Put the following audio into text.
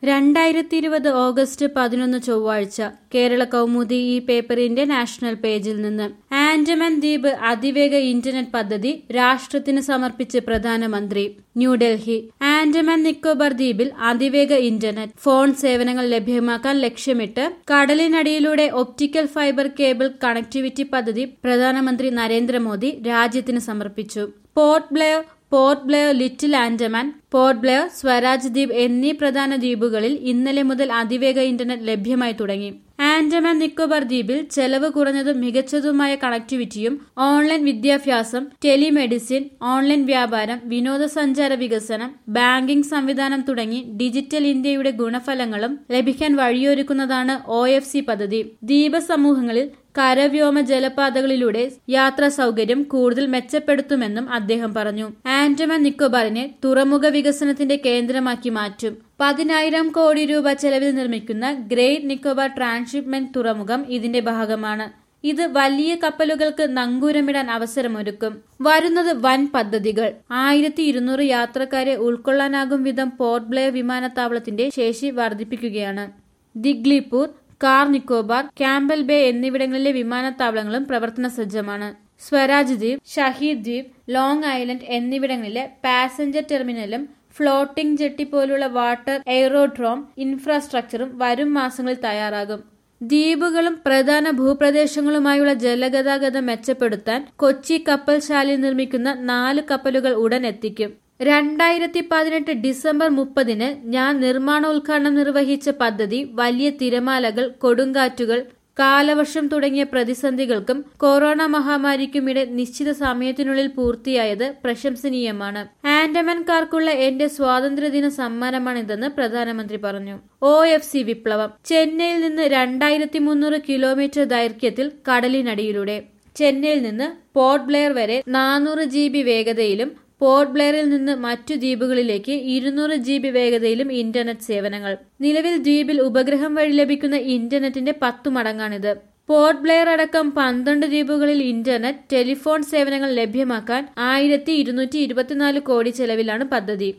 രണ്ടായിരത്തി ഇരുപത് ഓഗസ്റ്റ് പതിനൊന്ന് ചൊവ്വാഴ്ച കേരള കൗമുദി ഈ പേപ്പറിന്റെ നാഷണൽ പേജിൽ നിന്ന് ആൻഡമാൻ ദ്വീപ് അതിവേഗ ഇന്റർനെറ്റ് പദ്ധതി രാഷ്ട്രത്തിന് സമർപ്പിച്ച് പ്രധാനമന്ത്രി ന്യൂഡൽഹി ആൻഡമാൻ നിക്കോബാർ ദ്വീപിൽ അതിവേഗ ഇന്റർനെറ്റ് ഫോൺ സേവനങ്ങൾ ലഭ്യമാക്കാൻ ലക്ഷ്യമിട്ട് കടലിനടിയിലൂടെ ഒപ്റ്റിക്കൽ ഫൈബർ കേബിൾ കണക്ടിവിറ്റി പദ്ധതി പ്രധാനമന്ത്രി നരേന്ദ്രമോദി രാജ്യത്തിന് സമർപ്പിച്ചു പോർട്ട് ബ്ലെയർ പോർട്ട് ബ്ലെയർ ലിറ്റിൽ ആൻഡമാൻ പോർട്ട് ബ്ലെയർ സ്വരാജ് ദ്വീപ് എന്നീ പ്രധാന ദ്വീപുകളിൽ ഇന്നലെ മുതൽ അതിവേഗ ഇന്റർനെറ്റ് ലഭ്യമായി തുടങ്ങി ആൻഡമാൻ നിക്കോബാർ ദ്വീപിൽ ചെലവ് കുറഞ്ഞതും മികച്ചതുമായ കണക്ടിവിറ്റിയും ഓൺലൈൻ വിദ്യാഭ്യാസം ടെലിമെഡിസിൻ ഓൺലൈൻ വ്യാപാരം വിനോദസഞ്ചാര വികസനം ബാങ്കിംഗ് സംവിധാനം തുടങ്ങി ഡിജിറ്റൽ ഇന്ത്യയുടെ ഗുണഫലങ്ങളും ലഭിക്കാൻ വഴിയൊരുക്കുന്നതാണ് ഒ എഫ് സി പദ്ധതി ദ്വീപ സമൂഹങ്ങളിൽ കരവ്യോമ ജലപാതകളിലൂടെ യാത്രാ സൗകര്യം കൂടുതൽ മെച്ചപ്പെടുത്തുമെന്നും അദ്ദേഹം പറഞ്ഞു ആൻഡമാൻ നിക്കോബാറിനെ തുറമുഖ വികസനത്തിന്റെ കേന്ദ്രമാക്കി മാറ്റും പതിനായിരം കോടി രൂപ ചെലവിൽ നിർമ്മിക്കുന്ന ഗ്രേറ്റ് നിക്കോബാർ ട്രാൻസ്ഷിപ്മെന്റ് തുറമുഖം ഇതിന്റെ ഭാഗമാണ് ഇത് വലിയ കപ്പലുകൾക്ക് നങ്കൂരമിടാൻ അവസരമൊരുക്കും വരുന്നത് വൻ പദ്ധതികൾ ആയിരത്തി ഇരുന്നൂറ് യാത്രക്കാരെ ഉൾക്കൊള്ളാനാകും വിധം പോർട്ട് ബ്ലെയർ വിമാനത്താവളത്തിന്റെ ശേഷി വർദ്ധിപ്പിക്കുകയാണ് ദിഗ്ലിപൂർ കാർ നിക്കോബാർ ക്യാമ്പൽ ബേ എന്നിവിടങ്ങളിലെ വിമാനത്താവളങ്ങളും പ്രവർത്തന സജ്ജമാണ് സ്വരാജ് ദ്വീപ് ഷഹീദ് ദ്വീപ് ലോങ് ഐലൻഡ് എന്നിവിടങ്ങളിലെ പാസഞ്ചർ ടെർമിനലും ഫ്ലോട്ടിംഗ് ജെട്ടി പോലുള്ള വാട്ടർ എയ്റോഡ്രോം ഇൻഫ്രാസ്ട്രക്ചറും വരും മാസങ്ങളിൽ തയ്യാറാകും ദ്വീപുകളും പ്രധാന ഭൂപ്രദേശങ്ങളുമായുള്ള ജലഗതാഗതം മെച്ചപ്പെടുത്താൻ കൊച്ചി കപ്പൽശാലയിൽ നിർമ്മിക്കുന്ന നാല് കപ്പലുകൾ ഉടൻ എത്തിക്കും രണ്ടായിരത്തി പതിനെട്ട് ഡിസംബർ മുപ്പതിന് ഞാൻ നിർമ്മാണോദ്ഘാടനം നിർവഹിച്ച പദ്ധതി വലിയ തിരമാലകൾ കൊടുങ്കാറ്റുകൾ കാലവർഷം തുടങ്ങിയ പ്രതിസന്ധികൾക്കും കൊറോണ മഹാമാരിക്കുമിടെ നിശ്ചിത സമയത്തിനുള്ളിൽ പൂർത്തിയായത് പ്രശംസനീയമാണ് ആൻഡമാൻകാർക്കുള്ള എന്റെ സ്വാതന്ത്ര്യദിന സമ്മാനമാണിതെന്ന് പ്രധാനമന്ത്രി പറഞ്ഞു ഒ എഫ് സി വിപ്ലവം ചെന്നൈയിൽ നിന്ന് രണ്ടായിരത്തി മുന്നൂറ് കിലോമീറ്റർ ദൈർഘ്യത്തിൽ കടലിനടിയിലൂടെ ചെന്നൈയിൽ നിന്ന് പോർട്ട് ബ്ലെയർ വരെ നാനൂറ് ജി ബി വേഗതയിലും പോർട്ട് ബ്ലെയറിൽ നിന്ന് മറ്റു ദ്വീപുകളിലേക്ക് ഇരുന്നൂറ് ജി ബി വേഗതയിലും ഇന്റർനെറ്റ് സേവനങ്ങൾ നിലവിൽ ദ്വീപിൽ ഉപഗ്രഹം വഴി ലഭിക്കുന്ന ഇന്റർനെറ്റിന്റെ പത്തു മടങ്ങാണിത് പോർട്ട് ബ്ലെയർ അടക്കം പന്ത്രണ്ട് ദ്വീപുകളിൽ ഇന്റർനെറ്റ് ടെലിഫോൺ സേവനങ്ങൾ ലഭ്യമാക്കാൻ ആയിരത്തി ഇരുന്നൂറ്റി ഇരുപത്തിനാല് കോടി ചെലവിലാണ് പദ്ധതി